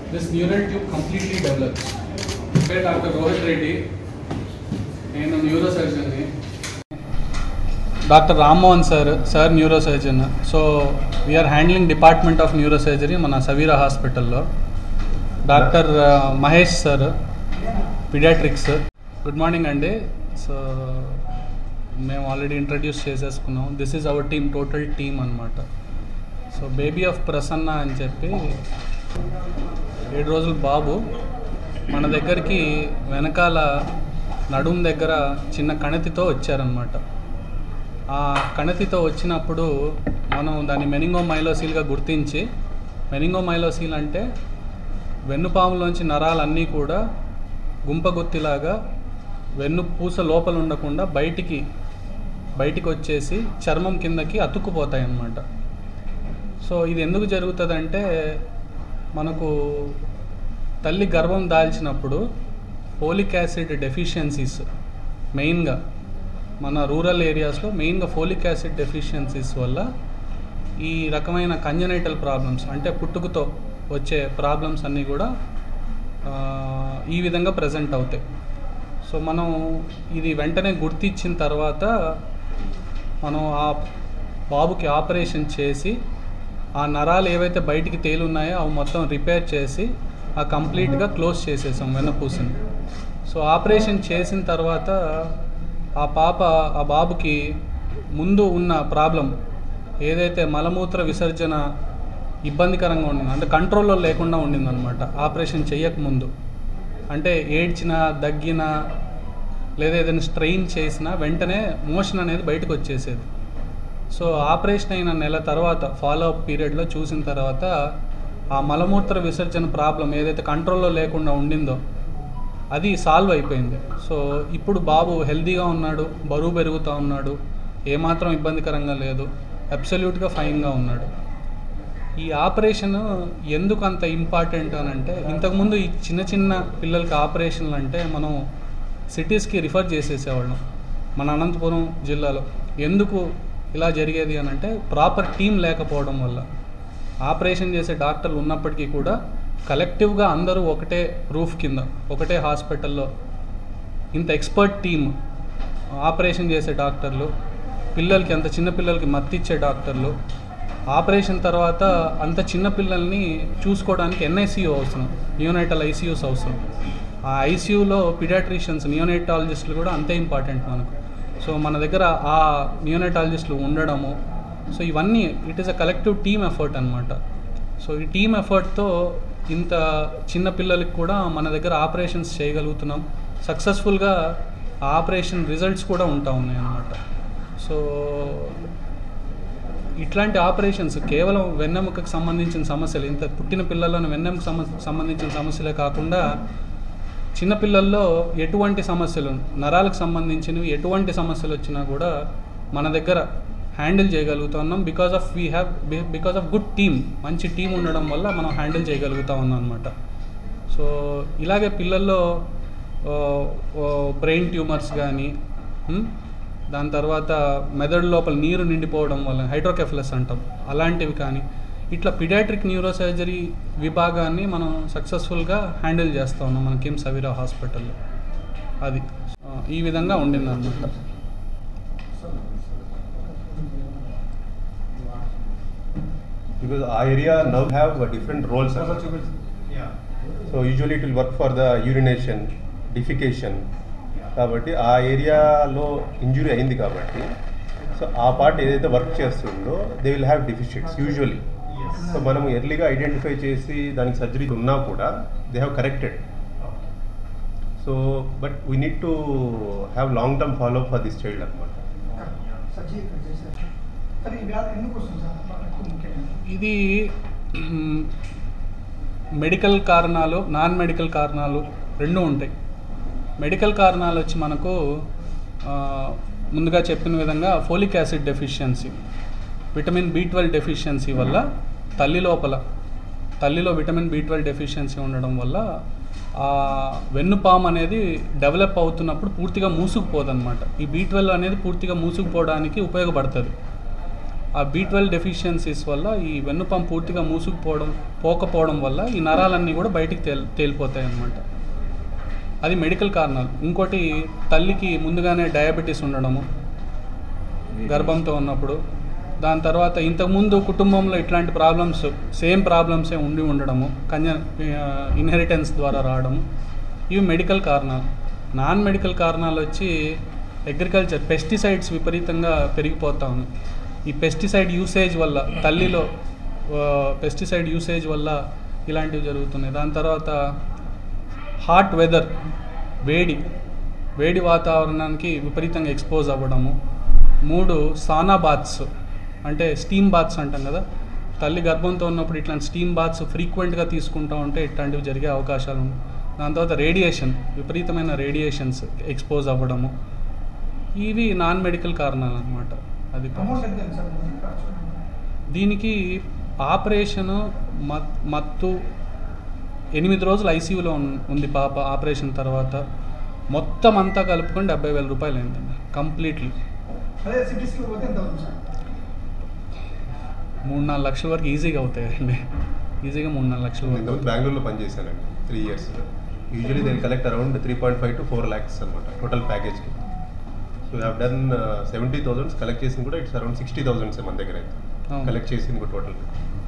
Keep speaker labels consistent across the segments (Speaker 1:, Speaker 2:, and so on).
Speaker 1: this neural tube completely develops. పేరు doctor Rohit Reddy నేను neuro సర్జన్ని doctor Rammohan sir sir neurosurgeon so we are handling department of neurosurgery మన సవీరా హాస్పిటల్లో doctor Mahesh sir paediatrics good morning అండి so మేము already introduce చేసేసుకున్నాం this is our team total team అనమాట so baby of Prasanna అని చెప్పి ఏడు రోజుల బాబు మన దగ్గరికి వెనకాల నడుం దగ్గర చిన్న కణతితో వచ్చారనమాట ఆ కణతితో వచ్చినప్పుడు మనం దాన్ని మెనింగోమైలోసీల్గా గుర్తించి మెనింగోమైలోసీల్ అంటే వెన్నుపాములోంచి నరాలన్నీ కూడా గుంపగుత్తిలాగా వెన్ను పూస లోపల ఉండకుండా బయటికి బయటికి వచ్చేసి చర్మం కిందకి అతుక్కుపోతాయి అన్నమాట సో ఇది ఎందుకు జరుగుతుందంటే మనకు తల్లి గర్భం దాల్చినప్పుడు ఫోలిక్ యాసిడ్ డెఫిషియన్సీస్ మెయిన్గా మన రూరల్ ఏరియాస్లో మెయిన్గా ఫోలిక్ యాసిడ్ డెఫిషియన్సీస్ వల్ల ఈ రకమైన కంజనైటల్ ప్రాబ్లమ్స్ అంటే పుట్టుకతో వచ్చే ప్రాబ్లమ్స్ అన్నీ కూడా ఆ, ఈ విధంగా ప్రజెంట్ అవుతాయి సో మనం ఇది వెంటనే గుర్తించిన తర్వాత మనం ఆ బాబుకి ఆపరేషన్ చేసి ఆ నరాలు ఏవైతే బయటికి తేలున్నాయో అవి మొత్తం రిపేర్ చేసి ఆ కంప్లీట్గా క్లోజ్ చేసేసాం వెన్నపూసని సో ఆపరేషన్ చేసిన తర్వాత ఆ పాప ఆ బాబుకి ముందు ఉన్న ప్రాబ్లం ఏదైతే మలమూత్ర విసర్జన ఇబ్బందికరంగా ఉండింది అంటే కంట్రోల్లో లేకుండా ఉండిందనమాట ఆపరేషన్ చేయకముందు అంటే ఏడ్చినా దగ్గినా లేదా ఏదైనా స్ట్రెయిన్ చేసినా వెంటనే మోషన్ అనేది బయటకు వచ్చేసేది సో ఆపరేషన్ అయిన నెల తర్వాత ఫాలో అప్ పీరియడ్లో చూసిన తర్వాత ఆ మలమూత్ర విసర్జన ప్రాబ్లం ఏదైతే కంట్రోల్లో లేకుండా ఉండిందో అది సాల్వ్ అయిపోయింది సో ఇప్పుడు బాబు హెల్తీగా ఉన్నాడు బరువు పెరుగుతూ ఉన్నాడు ఏమాత్రం ఇబ్బందికరంగా లేదు అబ్సల్యూట్గా ఫైన్గా ఉన్నాడు ఈ ఆపరేషన్ ఎందుకు అంత ఇంపార్టెంట్ అని అంటే ఇంతకుముందు ఈ చిన్న చిన్న పిల్లలకి ఆపరేషన్లు అంటే మనం సిటీస్కి రిఫర్ చేసేసేవాళ్ళం మన అనంతపురం జిల్లాలో ఎందుకు ఇలా జరిగేది అని అంటే ప్రాపర్ టీం లేకపోవడం వల్ల ఆపరేషన్ చేసే డాక్టర్లు ఉన్నప్పటికీ కూడా కలెక్టివ్గా అందరూ ఒకటే రూఫ్ కింద ఒకటే హాస్పిటల్లో ఇంత ఎక్స్పర్ట్ టీమ్ ఆపరేషన్ చేసే డాక్టర్లు పిల్లలకి అంత చిన్న పిల్లలకి మత్తిచ్చే డాక్టర్లు ఆపరేషన్ తర్వాత అంత చిన్న పిల్లల్ని చూసుకోవడానికి ఎన్ఐసియు అవసరం నియోనైటల్ ఐసీయూస్ అవసరం ఆ ఐసీయూలో పిడియాట్రిషియన్స్ నియోనైటాలజిస్టులు కూడా అంతే ఇంపార్టెంట్ మనకు సో మన దగ్గర ఆ నియోనైటాలజిస్టులు ఉండడము సో ఇవన్నీ it is a collective team effort అనమాట సో ఈ టీమ్ ఎఫర్ట్తో ఇంత చిన్న పిల్లలకి కూడా మన దగ్గర ఆపరేషన్స్ చేయగలుగుతున్నాం సక్సెస్ఫుల్గా ఆ ఆపరేషన్ రిజల్ట్స్ కూడా ఉంటా ఉన్నాయి అన్నమాట సో ఇట్లాంటి ఆపరేషన్స్ కేవలం వెన్నెముకకు సంబంధించిన సమస్యలు ఇంత పుట్టిన పిల్లల్లోని వెన్నెముక సమ సంబంధించిన సమస్యలే కాకుండా చిన్నపిల్లల్లో ఎటువంటి సమస్యలు నరాలకు సంబంధించినవి ఎటువంటి సమస్యలు వచ్చినా కూడా మన దగ్గర హ్యాండిల్ చేయగలుగుతున్నాం because of we have because of good team మంచి టీం ఉండడం వల్ల మనం హ్యాండిల్ చేయగలుగుతా ఉన్నాం అనమాట సో ఇలాగే పిల్లల్లో బ్రెయిన్ ట్యూమర్స్ కానీ దాని తర్వాత మెదడు లోపల నీరు నిండిపోవడం వల్ల హైడ్రోకెఫలస్ అంటాం అలాంటివి కానీ ఇట్లా పిడియాట్రిక్ న్యూరో సర్జరీ విభాగాన్ని మనం సక్సెస్ఫుల్గా హ్యాండిల్ చేస్తూ ఉన్నాం మన కిమ్స్ అవిరా హాస్పిటల్లో అది ఆ, ఈ విధంగా ఉండింది అనమాట
Speaker 2: because our area now have uh, different roles. So usually it will work for the urination, defecation. కాబట్టి ఆ ఏరియాలో ఇంజురీ అయింది కాబట్టి సో ఆ పార్ట్ ఏదైతే వర్క్ చేస్తుందో they will have deficits usually so మనం ఎర్లీగా ఐడెంటిఫై చేసి దానికి సర్జరీ ఉన్నా కూడా they have corrected so but we need to have long term follow for this child అనమాట
Speaker 3: సర్జరీ చేశారు సరే ఈ వ్యాధి ఎందుకు వస్తుంది సార్ ఎక్కువ ముఖ్యంగా
Speaker 1: ఇది మ్, మెడికల్ కారణాలు నాన్ మెడికల్ కారణాలు రెండు ఉంటాయి మెడికల్ కారణాలు వచ్చి మనకు ఆ, ముందుగా చెప్పిన విధంగా folic acid deficiency vitamin B twelve deficiency వల్ల తల్లి లోపల తల్లిలో విటమిన్ బి ట్వెల్వ్ డెఫిషియన్సీ ఉండడం వల్ల ఆ వెన్నుపాము అనేది డెవలప్ అవుతున్నప్పుడు పూర్తిగా మూసుకుపోదన్నమాట ఈ బి ట్వెల్వ్ అనేది పూర్తిగా మూసుకుపోవడానికి ఉపయోగపడుతుంది ఆ బీ ట్వెల్వ్ డెఫిషియన్సీస్ వల్ల ఈ వెన్నుపాము పూర్తిగా మూసుకుపోవడం పోకపోవడం వల్ల ఈ నరాలన్నీ కూడా బయటికి తేల్ తేలిపోతాయి అన్నమాట అది మెడికల్ కారణాలు ఇంకోటి తల్లికి ముందుగానే డయాబెటీస్ ఉండడము గర్భంతో ఉన్నప్పుడు దాని తర్వాత ఇంతకుముందు కుటుంబంలో ఇట్లాంటి ప్రాబ్లమ్స్ సేమ్ ప్రాబ్లమ్సే ఉండి ఉండడము కన్య ఇన్హెరిటెన్స్ ద్వారా రావడము ఇవి మెడికల్ కారణాలు నాన్ మెడికల్ కారణాలు వచ్చి అగ్రికల్చర్ పెస్టిసైడ్స్ విపరీతంగా పెరిగిపోతా ఉన్నాయి ఈ పెస్టిసైడ్ యూసేజ్ వల్ల తల్లిలో పెస్టిసైడ్ యూసేజ్ వల్ల ఇలాంటివి జరుగుతున్నాయి దాని తర్వాత హాట్ వెదర్ వేడి వేడి వాతావరణానికి విపరీతంగా ఎక్స్పోజ్ అవ్వడము మూడు సానా బాత్స్ అంటే స్టీమ్ బాత్స్ అంటాం కదా తల్లి గర్భంతో ఉన్నప్పుడు ఇట్లాంటి స్టీమ్ బాత్స్ ఫ్రీక్వెంట్గా తీసుకుంటూ ఉంటే ఇట్లాంటివి జరిగే అవకాశాలు ఉన్నాయి దాని తర్వాత రేడియేషన్ విపరీతమైన రేడియేషన్స్ ఎక్స్పోజ్ అవ్వడము ఇవి నాన్ మెడికల్ కారణాలు అనమాట అది
Speaker 3: అమౌంట్ ఎంత అయింది సార్ దీనికి ఖర్చు?
Speaker 1: దీనికి ఆపరేషను మత్ మత్తు ఎనిమిది రోజులు ఐసీయూలో ఉంది పాప ఆపరేషన్ తర్వాత మొత్తం అంతా కలుపుకొని డెబ్బై వేల రూపాయలు అయిందండి కంప్లీట్లీ
Speaker 3: అదే సిటీస్కి పోతే ఎంత అవుతుంది సార్
Speaker 1: మూడు నాలుగు లక్షల వరకు ఈజీగా అవుతాయండి ఈజీగా మూడు నాలుగు లక్షల
Speaker 2: ఇంతకుముందు
Speaker 1: వరకు
Speaker 2: బెంగళూరులో పనిచేశానండి three years usually then collect around three point five to four lakhs అనమాట టోటల్ ప్యాకేజ్కి so have done seventy thousands collect చేసింది కూడా ఇట్స్ అరౌండ్ సిక్స్టీ థౌసండ్స్ మన దగ్గర అయితే
Speaker 1: అవును.
Speaker 2: కలెక్ట్ చేసింది కూడా total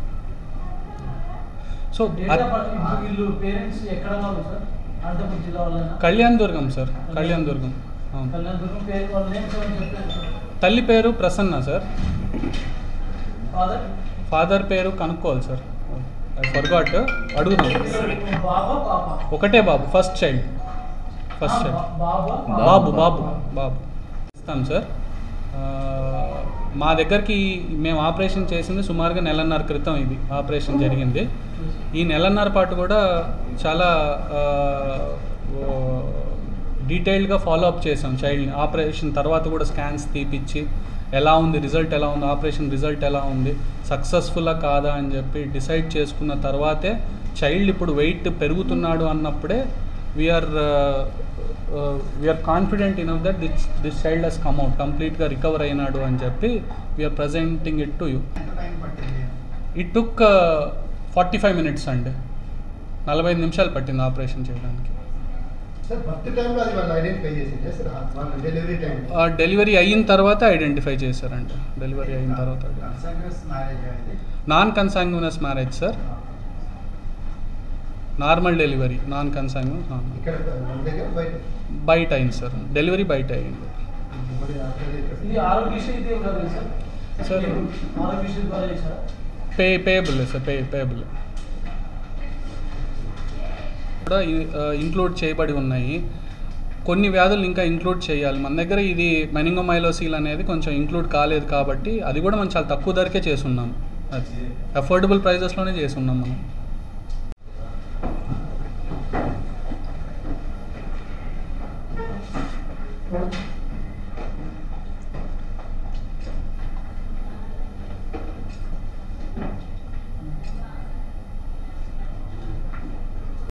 Speaker 1: so
Speaker 4: date of birth ఇప్పుడు వీళ్ళు పేరెంట్స్ ఎక్కడ వాళ్ళు సార్ అనంతపురం జిల్లా వాళ్ళైనా
Speaker 1: కళ్యాణ్ దుర్గం సార్ కళ్యాణ్ దుర్గం అవును
Speaker 4: కళ్యాణదుర్గం పేరు వాళ్ళ నేమ్స్ ఏమని చెప్పారు సార్
Speaker 1: తల్లి పేరు ప్రసన్న సార్
Speaker 4: ఫాదర్
Speaker 1: ఫాదర్ పేరు కనుక్కోవాలి సార్ ఫర్గాట్ అడుగుదాం
Speaker 4: బాబా పాప
Speaker 1: ఒకటే బాబు ఫస్ట్ చైల్డ్ ఫస్ట్ చైల్డ్
Speaker 4: బాబా
Speaker 1: బాబు బాబు బాబు ఇస్తాం సార్ ఆ, మా దగ్గరికి మేము ఆపరేషన్ చేసింది సుమారుగా నెలన్నర క్రితం ఇది ఆపరేషన్ జరిగింది ఈ నెలన్నర పాటు కూడా చాలా డీటెయిల్డ్గా ఫాలో అప్ చేసాం చైల్డ్ని ఆపరేషన్ తర్వాత కూడా స్కాన్స్ తీపిచ్చి ఎలా ఉంది రిజల్ట్ ఎలా ఉంది ఆపరేషన్ రిజల్ట్ ఎలా ఉంది సక్సెస్ఫుల్లా కాదా అని చెప్పి డిసైడ్ చేసుకున్న తర్వాతే చైల్డ్ ఇప్పుడు వెయిట్ పెరుగుతున్నాడు అన్నప్పుడే we are we are confident in that this this child he's come out కంప్లీట్గా రికవర్ అయినాడు అని చెప్పి we are presenting it to you
Speaker 3: ఎంత టైం పట్టింది
Speaker 1: it took forty five minutes అండి నలభై ఐదు నిమిషాలు పట్టింది ఆపరేషన్ చేయడానికి
Speaker 5: సార్ బర్త్ టైంలో అది వాళ్ళు ఐడెంటిఫై చేసిందే సార్ వాళ్ళ డెలివరీ టైం
Speaker 1: డెలివరీ అయిన తర్వాత ఐడెంటిఫై చేశారండి డెలివరీ అయిన తర్వాత
Speaker 3: కన్సంగస్ మ్యారేజ్ ఇది
Speaker 1: non consanguineous marriage sir normal delivery non consanguineous
Speaker 5: ఇక్కడ మన దగ్గర బయట
Speaker 1: బయట అయింది సార్ డెలివరీ బయట అయింది
Speaker 5: మరి అక్కడ ఇక్కడ.
Speaker 4: ఇది ఆరోగ్యశ్రీ ఇదే కదా సార్
Speaker 1: సార్.
Speaker 4: ఆరోగ్యశ్రీ ద్వారా చేశారా
Speaker 1: pay payable sir pay payable కూడా ఇంక్లూడ్ చేయబడి ఉన్నాయి కొన్ని వ్యాధులు ఇంకా ఇంక్లూడ్ చేయాలి మన దగ్గర ఇది మెనింగోమైలోసీల్ అనేది కొంచెం ఇంక్లూడ్ కాలేదు కాబట్టి అది కూడా మనం చాలా తక్కువ ధరకే చేసున్నాం అది అఫోర్డబుల్ ప్రైజెస్లోనే చేసున్నాం మనం